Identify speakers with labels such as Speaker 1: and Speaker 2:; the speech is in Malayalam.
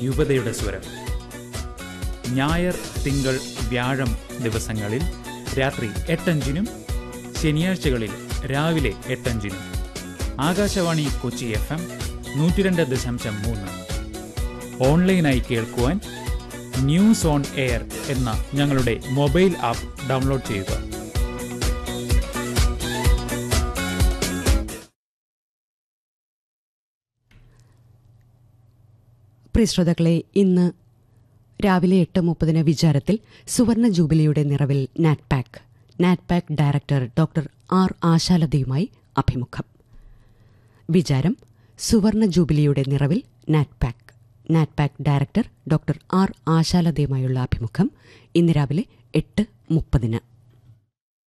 Speaker 1: യുവതയുടെ സ്വരം ഞായർ തിങ്കൾ വ്യാഴം ദിവസങ്ങളിൽ രാത്രി എട്ടഞ്ചിനും ശനിയാഴ്ചകളിൽ രാവിലെ എട്ടഞ്ചിനും ആകാശവാണി കൊച്ചി എഫ് എം നൂറ്റിരണ്ട് ദശാംശം മൂന്ന് ഓൺലൈനായി കേൾക്കുവാൻ ന്യൂസ് ഓൺ എയർ എന്ന ഞങ്ങളുടെ മൊബൈൽ ആപ്പ് ഡൗൺലോഡ് ചെയ്യുക
Speaker 2: പ്രിയ ശ്രോതാക്കളെ ഇന്ന് രാവിലെ എട്ട് മുപ്പതിന് വിചാരത്തിൽ സുവർണ ജൂബിലിയുടെ നിറവിൽ NATPAC NATPAC director doctor R ആശാലതയുമായി അഭിമുഖം വിചാരം സുവർണ ജൂബിലിയുടെ നിറവിൽ NATPAC NATPAC director doctor R ആശാലതയുമായുള്ള അഭിമുഖം ഇന്ന് രാവിലെ എട്ട് മുപ്പതിന്